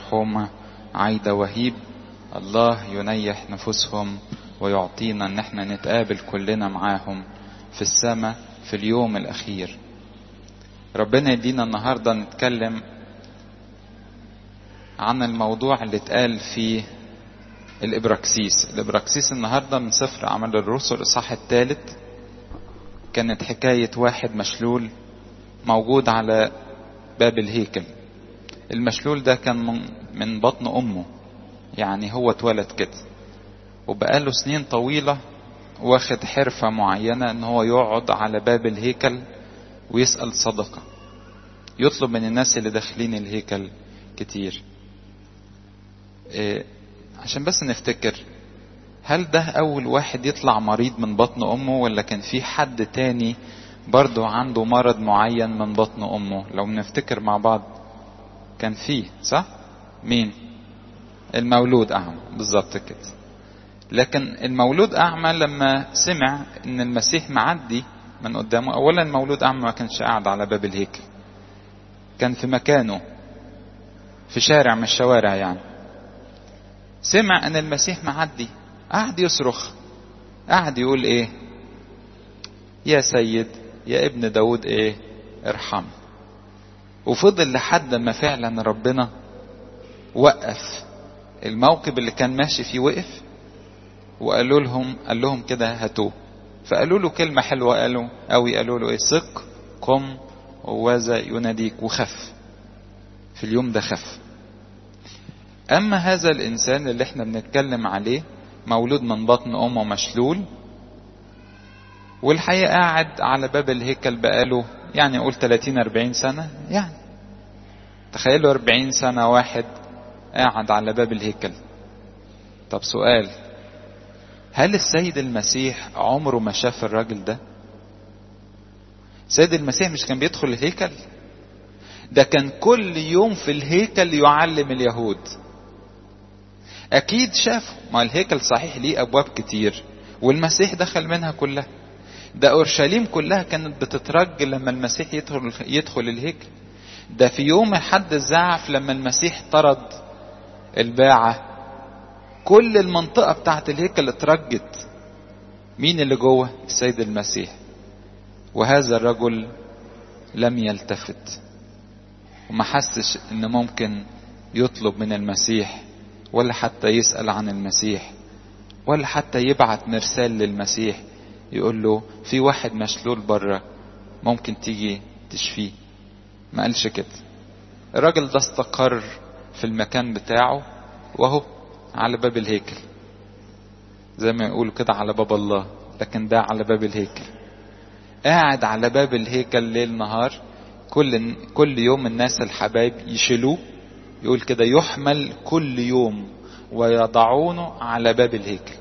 حومة عايدة وهيب الله ينيح نفوسهم ويعطينا ان احنا نتقابل كلنا معاهم في السماء في اليوم الاخير ربنا يدينا النهاردة نتكلم عن الموضوع اللي اتقال في الإبراكسيس الإبراكسيس النهاردة من سفر عمل الرسل الإصحاح الثالث كانت حكاية واحد مشلول موجود على باب الهيكل المشلول ده كان من, من بطن أمه يعني هو اتولد كده وبقاله سنين طويلة واخد حرفة معينة ان هو يقعد على باب الهيكل ويسأل صدقة يطلب من الناس اللي داخلين الهيكل كتير إيه عشان بس نفتكر هل ده أول واحد يطلع مريض من بطن أمه ولا كان في حد تاني برضه عنده مرض معين من بطن أمه لو نفتكر مع بعض كان فيه صح؟ مين؟ المولود أعمى بالظبط كده لكن المولود أعمى لما سمع إن المسيح معدي من قدامه أولا المولود أعمى ما كانش قاعد على باب الهيكل كان في مكانه في شارع من الشوارع يعني سمع ان المسيح معدي قعد يصرخ قعد يقول ايه يا سيد يا ابن داود ايه ارحم وفضل لحد ما فعلا ربنا وقف الموقف اللي كان ماشي فيه وقف وقالوا لهم قال لهم كده هاتوه فقالوا له كلمة حلوة قالوا قوي قالوا له ايه ثق قم وذا يناديك وخف في اليوم ده خف أما هذا الإنسان اللي احنا بنتكلم عليه مولود من بطن أمه مشلول والحقيقة قاعد على باب الهيكل بقاله يعني قول 30 40 سنة يعني تخيلوا 40 سنة واحد قاعد على باب الهيكل طب سؤال هل السيد المسيح عمره ما شاف الراجل ده السيد المسيح مش كان بيدخل الهيكل ده كان كل يوم في الهيكل يعلم اليهود اكيد شافه ما الهيكل صحيح ليه ابواب كتير والمسيح دخل منها كلها ده اورشليم كلها كانت بتترج لما المسيح يدخل يدخل الهيكل ده في يوم حد الزعف لما المسيح طرد الباعة كل المنطقة بتاعت الهيكل اترجت مين اللي جوه السيد المسيح وهذا الرجل لم يلتفت وما حسش ان ممكن يطلب من المسيح ولا حتى يسأل عن المسيح ولا حتى يبعت مرسال للمسيح يقول له في واحد مشلول بره ممكن تيجي تشفيه ما قالش كده الراجل ده استقر في المكان بتاعه وهو على باب الهيكل زي ما يقولوا كده على باب الله لكن ده على باب الهيكل قاعد على باب الهيكل ليل نهار كل كل يوم الناس الحبايب يشيلوه يقول كده يحمل كل يوم ويضعونه على باب الهيكل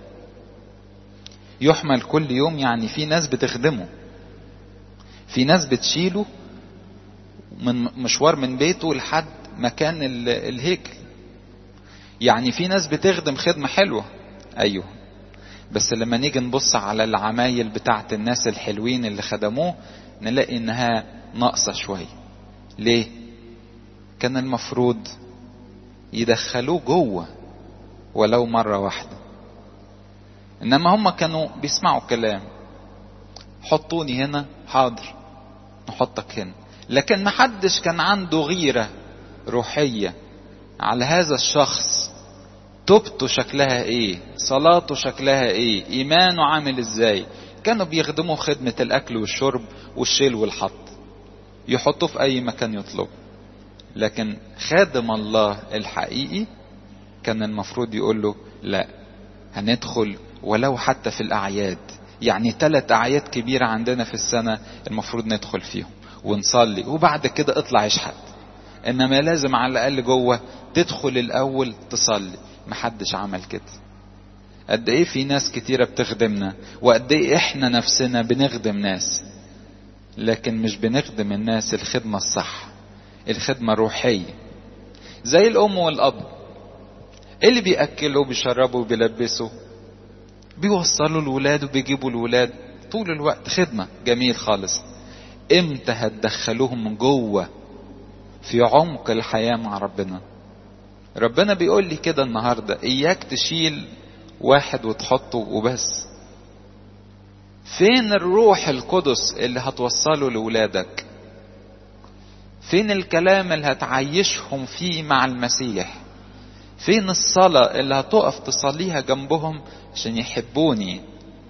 يحمل كل يوم يعني في ناس بتخدمه في ناس بتشيله من مشوار من بيته لحد مكان الهيكل يعني في ناس بتخدم خدمة حلوة أيوه بس لما نيجي نبص على العمايل بتاعت الناس الحلوين اللي خدموه نلاقي انها ناقصة شوية ليه كان المفروض يدخلوه جوه ولو مرة واحدة انما هم كانوا بيسمعوا كلام حطوني هنا حاضر نحطك هنا لكن محدش كان عنده غيرة روحية على هذا الشخص توبته شكلها ايه صلاته شكلها ايه ايمانه عامل ازاي كانوا بيخدموا خدمة الاكل والشرب والشيل والحط يحطوه في اي مكان يطلب لكن خادم الله الحقيقي كان المفروض يقول له لا هندخل ولو حتى في الاعياد يعني ثلاث اعياد كبيرة عندنا في السنة المفروض ندخل فيهم ونصلي وبعد كده اطلع اشحت انما لازم على الاقل جوه تدخل الاول تصلي محدش عمل كده قد ايه في ناس كتيرة بتخدمنا وقد ايه احنا نفسنا بنخدم ناس لكن مش بنخدم الناس الخدمة الصح الخدمة الروحية زي الام والاب اللي بيأكلوا بيشربوا بيلبسوا بيوصلوا الولاد وبيجيبوا الولاد طول الوقت خدمة جميل خالص امتى هتدخلوهم من جوه في عمق الحياة مع ربنا ربنا بيقول لي كده النهارده اياك تشيل واحد وتحطه وبس فين الروح القدس اللي هتوصله لولادك فين الكلام اللي هتعيشهم فيه مع المسيح فين الصلاة اللي هتقف تصليها جنبهم عشان يحبوني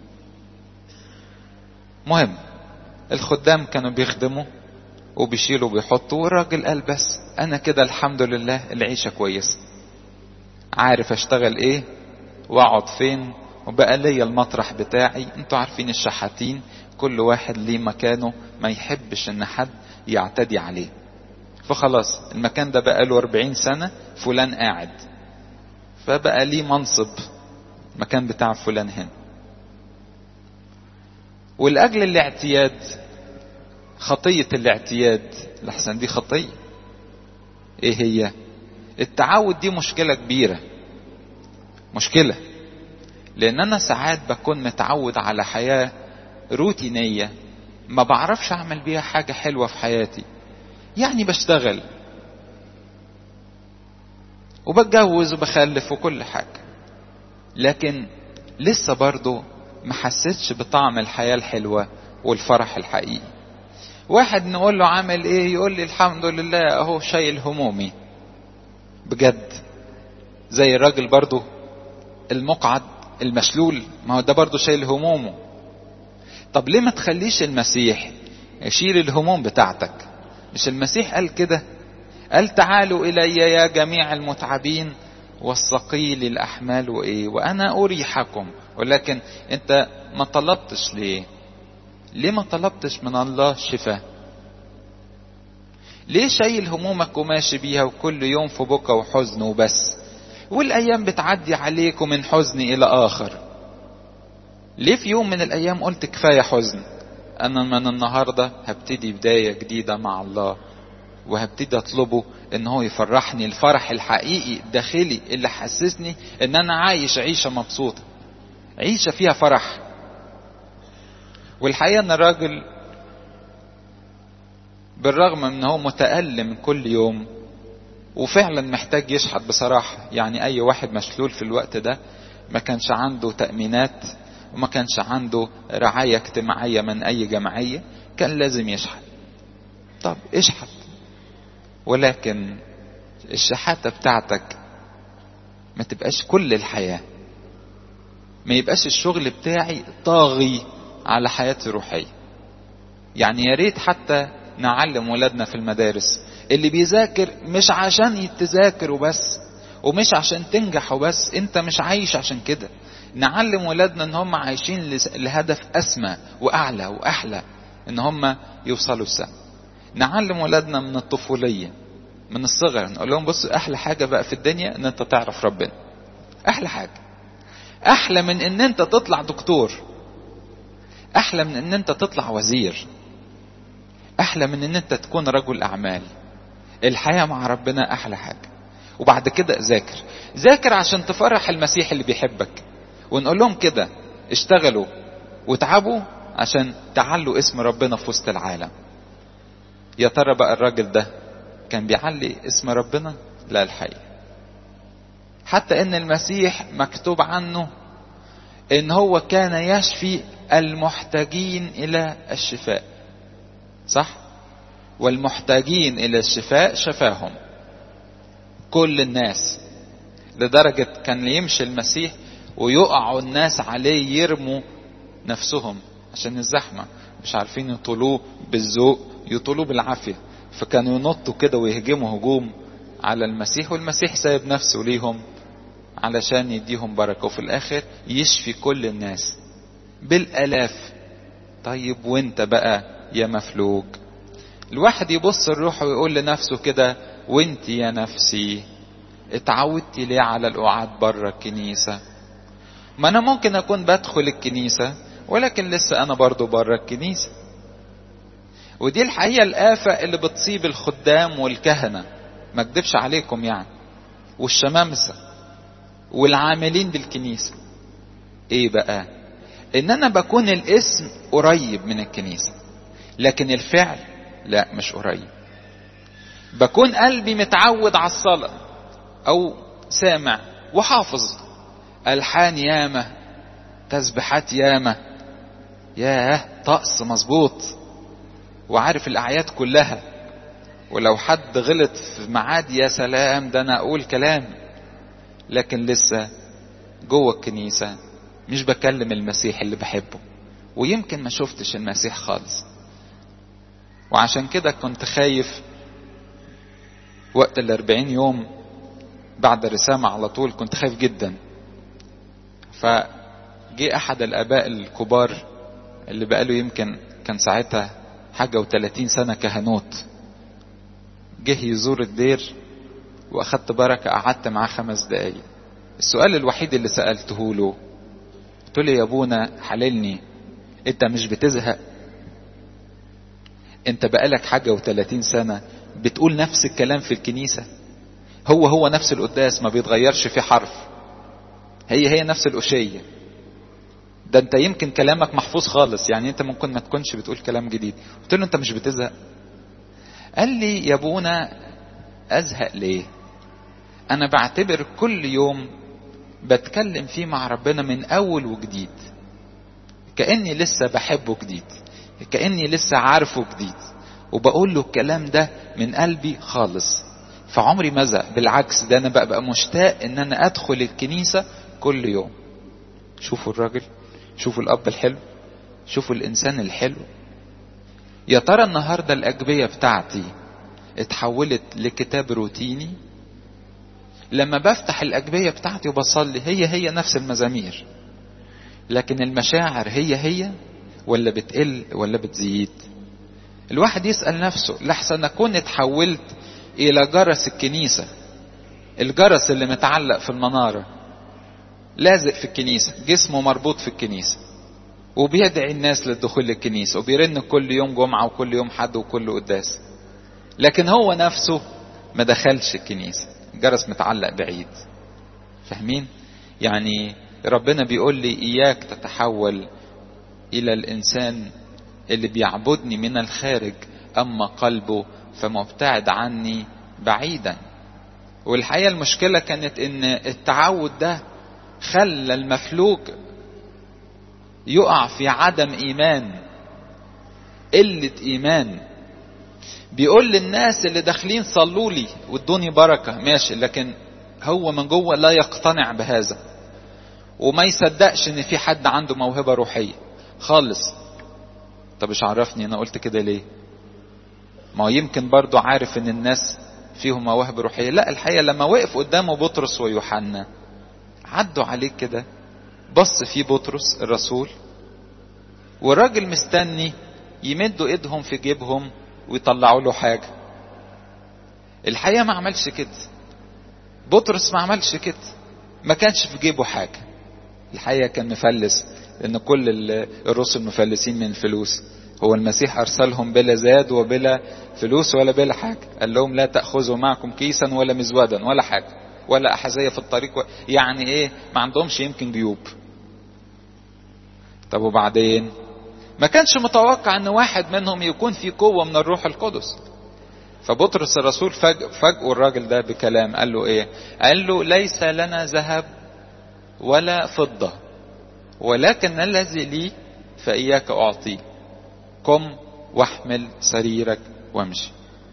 مهم الخدام كانوا بيخدموا وبيشيلوا وبيحطوا والراجل قال بس انا كده الحمد لله العيشة كويسة عارف اشتغل ايه واقعد فين وبقى ليا المطرح بتاعي انتوا عارفين الشحاتين كل واحد ليه مكانه ما يحبش ان حد يعتدي عليه فخلاص المكان ده بقى له 40 سنة فلان قاعد فبقى ليه منصب المكان بتاع فلان هنا ولأجل الاعتياد خطية الاعتياد لحسن دي خطية ايه هي التعود دي مشكلة كبيرة مشكلة لان انا ساعات بكون متعود على حياة روتينية ما بعرفش اعمل بيها حاجة حلوة في حياتي يعني بشتغل وبتجوز وبخلف وكل حاجة لكن لسه برضو ما حسيتش بطعم الحياة الحلوة والفرح الحقيقي واحد نقول له عامل ايه يقول لي الحمد لله اهو شايل همومي بجد زي الراجل برضو المقعد المشلول ما هو ده برضو شايل همومه طب ليه ما تخليش المسيح يشيل الهموم بتاعتك مش المسيح قال كده قال تعالوا الي يا جميع المتعبين والثقيل الاحمال وايه وانا اريحكم ولكن انت ما طلبتش ليه ليه ما طلبتش من الله شفاء ليه شايل همومك وماشي بيها وكل يوم في بكى وحزن وبس والايام بتعدي عليك من حزن الى اخر ليه في يوم من الايام قلت كفايه حزن انا من النهارده هبتدي بدايه جديده مع الله وهبتدي اطلبه ان هو يفرحني الفرح الحقيقي الداخلي اللي حسسني ان انا عايش عيشه مبسوطه عيشه فيها فرح والحقيقه ان الراجل بالرغم من هو متألم كل يوم وفعلا محتاج يشحت بصراحة يعني أي واحد مشلول في الوقت ده ما كانش عنده تأمينات وما كانش عنده رعاية اجتماعية من أي جمعية كان لازم يشحت طب اشحت ولكن الشحاتة بتاعتك ما تبقاش كل الحياة ما يبقاش الشغل بتاعي طاغي على حياتي الروحية يعني يا ريت حتى نعلم ولادنا في المدارس اللي بيذاكر مش عشان تذاكر وبس ومش عشان تنجح وبس انت مش عايش عشان كده نعلم ولادنا ان هم عايشين لهدف اسمى واعلى واحلى ان هم يوصلوا السما نعلم ولادنا من الطفوليه من الصغر نقول لهم بصوا احلى حاجه بقى في الدنيا ان انت تعرف ربنا احلى حاجه احلى من ان انت تطلع دكتور احلى من ان انت تطلع وزير احلى من ان انت تكون رجل اعمال الحياه مع ربنا احلى حاجه وبعد كده ذاكر ذاكر عشان تفرح المسيح اللي بيحبك ونقول لهم كده اشتغلوا وتعبوا عشان تعلوا اسم ربنا في وسط العالم يا ترى بقى الراجل ده كان بيعلي اسم ربنا لا الحقيقه حتى ان المسيح مكتوب عنه ان هو كان يشفي المحتاجين الى الشفاء صح والمحتاجين الى الشفاء شفاهم كل الناس لدرجة كان يمشي المسيح ويقعوا الناس عليه يرموا نفسهم عشان الزحمة مش عارفين يطولوه بالذوق يطولوه بالعافية فكانوا ينطوا كده ويهجموا هجوم على المسيح والمسيح سايب نفسه ليهم علشان يديهم بركة وفي الآخر يشفي كل الناس بالآلاف طيب وانت بقى يا مفلوج الواحد يبص الروح ويقول لنفسه كده وانت يا نفسي اتعودتي ليه على القعاد بره الكنيسة ما انا ممكن اكون بدخل الكنيسة ولكن لسه انا برضو بره الكنيسة ودي الحقيقة الآفة اللي بتصيب الخدام والكهنة ما اكدبش عليكم يعني والشمامسة والعاملين بالكنيسة ايه بقى ان انا بكون الاسم قريب من الكنيسة لكن الفعل لا مش قريب بكون قلبي متعود على الصلاة او سامع وحافظ الحان ياما تسبيحات ياما ياه طقس مظبوط وعارف الاعياد كلها ولو حد غلط في ميعاد يا سلام ده انا اقول كلام لكن لسه جوه الكنيسه مش بكلم المسيح اللي بحبه ويمكن ما شفتش المسيح خالص وعشان كده كنت خايف وقت الأربعين يوم بعد الرسامة على طول كنت خايف جدا فجي أحد الآباء الكبار اللي بقاله يمكن كان ساعتها حاجة وثلاثين سنة كهنوت جه يزور الدير وأخدت بركة قعدت معاه خمس دقايق السؤال الوحيد اللي سألته له قلت له يا ابونا حللني انت مش بتزهق انت بقالك حاجة وثلاثين سنة بتقول نفس الكلام في الكنيسة هو هو نفس القداس ما بيتغيرش في حرف هي هي نفس الأشية ده انت يمكن كلامك محفوظ خالص يعني انت ممكن ما تكونش بتقول كلام جديد قلت له انت مش بتزهق قال لي يا ابونا ازهق ليه انا بعتبر كل يوم بتكلم فيه مع ربنا من اول وجديد كاني لسه بحبه جديد كاني لسه عارفه جديد وبقول له الكلام ده من قلبي خالص فعمري ما ازهق بالعكس ده انا ببقى مشتاق ان انا ادخل الكنيسه كل يوم شوفوا الراجل شوفوا الاب الحلو شوفوا الانسان الحلو يا ترى النهارده الاجبيه بتاعتي اتحولت لكتاب روتيني لما بفتح الاجبيه بتاعتي وبصلي هي هي نفس المزامير لكن المشاعر هي هي ولا بتقل ولا بتزيد الواحد يسال نفسه لحسن اكون اتحولت الى جرس الكنيسه الجرس اللي متعلق في المناره لازق في الكنيسه جسمه مربوط في الكنيسه وبيدعي الناس للدخول للكنيسه وبيرن كل يوم جمعه وكل يوم حد وكل قداس لكن هو نفسه ما دخلش الكنيسه جرس متعلق بعيد فاهمين يعني ربنا بيقول لي اياك تتحول الى الانسان اللي بيعبدني من الخارج اما قلبه فمبتعد عني بعيدا والحقيقه المشكله كانت ان التعود ده خلى المفلوج يقع في عدم ايمان قله ايمان بيقول للناس اللي داخلين صلوا لي وادوني بركه ماشي لكن هو من جوه لا يقتنع بهذا وما يصدقش ان في حد عنده موهبه روحيه خالص طب مش عرفني انا قلت كده ليه ما هو يمكن برضو عارف ان الناس فيهم مواهب روحيه لا الحقيقه لما وقف قدامه بطرس ويوحنا عدوا عليه كده بص فيه بطرس الرسول والراجل مستني يمدوا ايدهم في جيبهم ويطلعوا له حاجه الحقيقه ما عملش كده بطرس ما عملش كده ما كانش في جيبه حاجه الحقيقه كان مفلس لان كل الرسل مفلسين من فلوس هو المسيح ارسلهم بلا زاد وبلا فلوس ولا بلا حاجه قال لهم لا تاخذوا معكم كيسا ولا مزودا ولا حاجه ولا احذيه في الطريق و... يعني ايه ما عندهمش يمكن جيوب طب وبعدين ما كانش متوقع ان واحد منهم يكون في قوه من الروح القدس فبطرس الرسول فاجئ فاجئوا الراجل ده بكلام قال له ايه قال له ليس لنا ذهب ولا فضه ولكن الذي لي فإياك أعطيه قم واحمل سريرك وامشي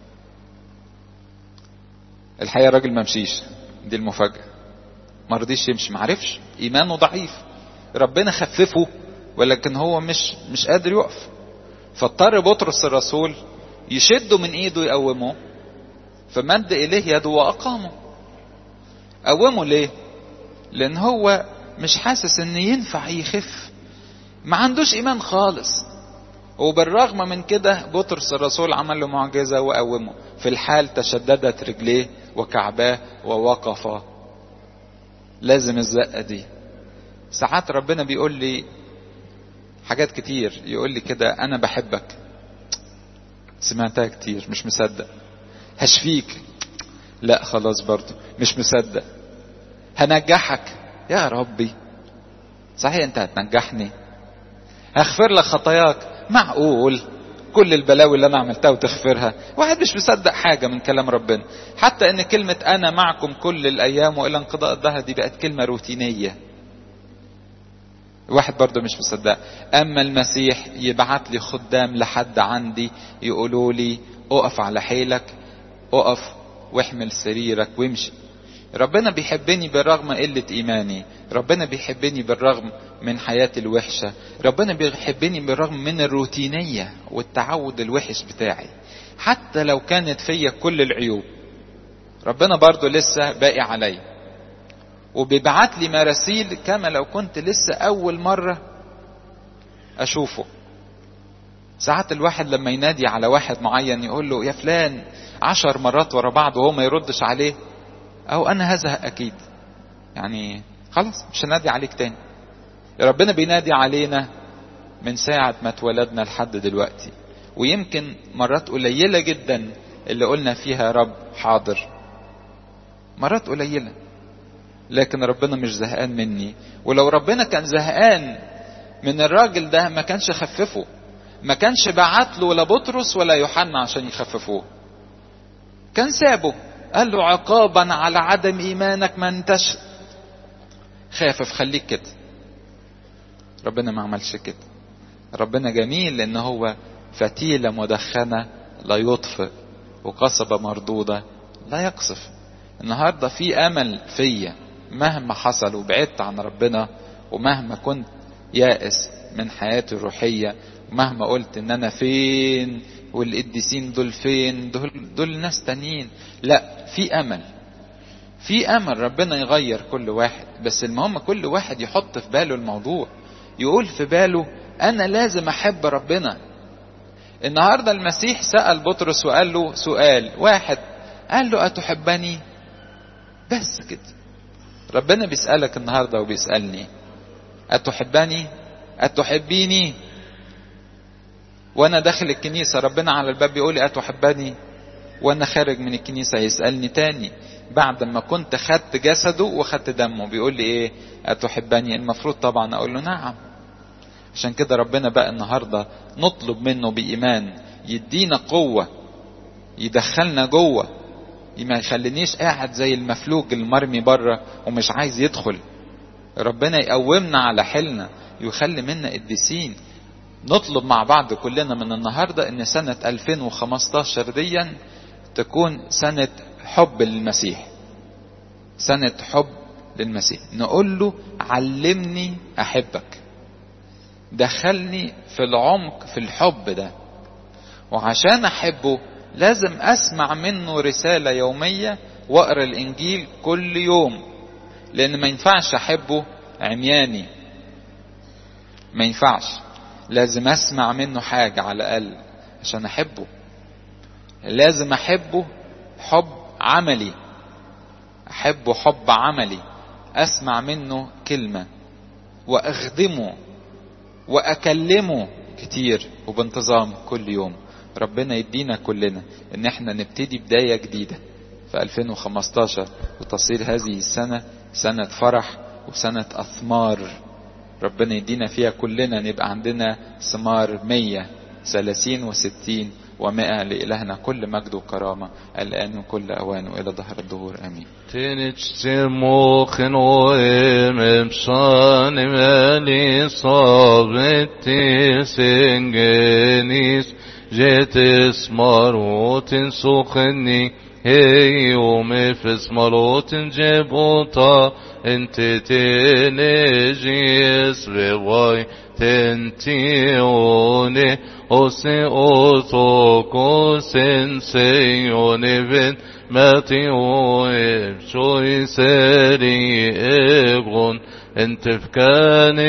الحقيقة الراجل ما مشيش دي المفاجأة ما رضيش يمشي ما عرفش إيمانه ضعيف ربنا خففه ولكن هو مش مش قادر يقف فاضطر بطرس الرسول يشده من ايده يقومه فمد اليه يده واقامه قومه ليه لان هو مش حاسس ان ينفع يخف ما عندوش ايمان خالص وبالرغم من كده بطرس الرسول عمل له معجزة وقومه في الحال تشددت رجليه وكعباه ووقف لازم الزقة دي ساعات ربنا بيقول لي حاجات كتير يقول لي كده انا بحبك سمعتها كتير مش مصدق هشفيك لا خلاص برضو مش مصدق هنجحك يا ربي صحيح انت هتنجحني هغفر لك خطاياك معقول كل البلاوي اللي انا عملتها وتغفرها واحد مش مصدق حاجة من كلام ربنا حتى ان كلمة انا معكم كل الايام والى انقضاء الدهر دي بقت كلمة روتينية واحد برضه مش مصدق اما المسيح يبعت لي خدام لحد عندي يقولوا لي اقف على حيلك اقف واحمل سريرك وامشي ربنا بيحبني بالرغم قلة إيماني ربنا بيحبني بالرغم من حياتي الوحشة ربنا بيحبني بالرغم من الروتينية والتعود الوحش بتاعي حتى لو كانت فيا كل العيوب ربنا برضو لسه باقي علي وبيبعت لي مراسيل كما لو كنت لسه أول مرة أشوفه ساعات الواحد لما ينادي على واحد معين يقول له يا فلان عشر مرات ورا بعض وهو ما يردش عليه او انا هزهق اكيد يعني خلاص مش هنادي عليك تاني ربنا بينادي علينا من ساعة ما اتولدنا لحد دلوقتي ويمكن مرات قليلة جدا اللي قلنا فيها يا رب حاضر مرات قليلة لكن ربنا مش زهقان مني ولو ربنا كان زهقان من الراجل ده ما كانش خففه ما كانش بعت له ولا بطرس ولا يوحنا عشان يخففوه كان سابه قال له عقابا على عدم ايمانك ما انتش خافف خليك كده ربنا ما عملش كده ربنا جميل لان هو فتيلة مدخنة لا يطفئ وقصبة مردودة لا يقصف النهاردة في امل فيا مهما حصل وبعدت عن ربنا ومهما كنت يائس من حياتي الروحية ومهما قلت ان انا فين والقديسين دول فين دول, دول ناس تانيين لا في امل في امل ربنا يغير كل واحد بس المهم كل واحد يحط في باله الموضوع يقول في باله انا لازم احب ربنا النهارده المسيح سأل بطرس وقال له سؤال واحد قال له اتحبني بس كده ربنا بيسألك النهارده وبيسألني اتحبني اتحبيني وانا داخل الكنيسة ربنا على الباب بيقول لي اتحبني وانا خارج من الكنيسة يسألني تاني بعد ما كنت خدت جسده وخدت دمه بيقول لي ايه اتحبني المفروض طبعا اقول له نعم عشان كده ربنا بقى النهاردة نطلب منه بإيمان يدينا قوة يدخلنا جوه ما يخلينيش قاعد زي المفلوج المرمي بره ومش عايز يدخل ربنا يقومنا على حيلنا يخلي منا قديسين نطلب مع بعض كلنا من النهارده ان سنة 2015 ديا تكون سنة حب للمسيح. سنة حب للمسيح، نقول له علمني احبك. دخلني في العمق في الحب ده. وعشان احبه لازم اسمع منه رسالة يومية واقرا الانجيل كل يوم. لان ما ينفعش احبه عمياني. ما ينفعش. لازم اسمع منه حاجة على الأقل عشان أحبه لازم أحبه حب عملي أحبه حب عملي أسمع منه كلمة وأخدمه وأكلمه كتير وبانتظام كل يوم ربنا يدينا كلنا ان احنا نبتدي بداية جديدة في 2015 وتصير هذه السنة سنة فرح وسنة أثمار ربنا يدينا فيها كلنا نبقى عندنا ثمار مية ثلاثين وستين ومائة لإلهنا كل مجد وكرامة الآن وكل أوان وإلى ظهر الدهور آمين تنجسر موخن وإمم صانم ألي صابت سنجنيس جيت اسمروت سخني هي يوم في اسمروت جبوتا انت تنجيس بواي tentione ose otoko senseione ben matio e soi seri egon entefkane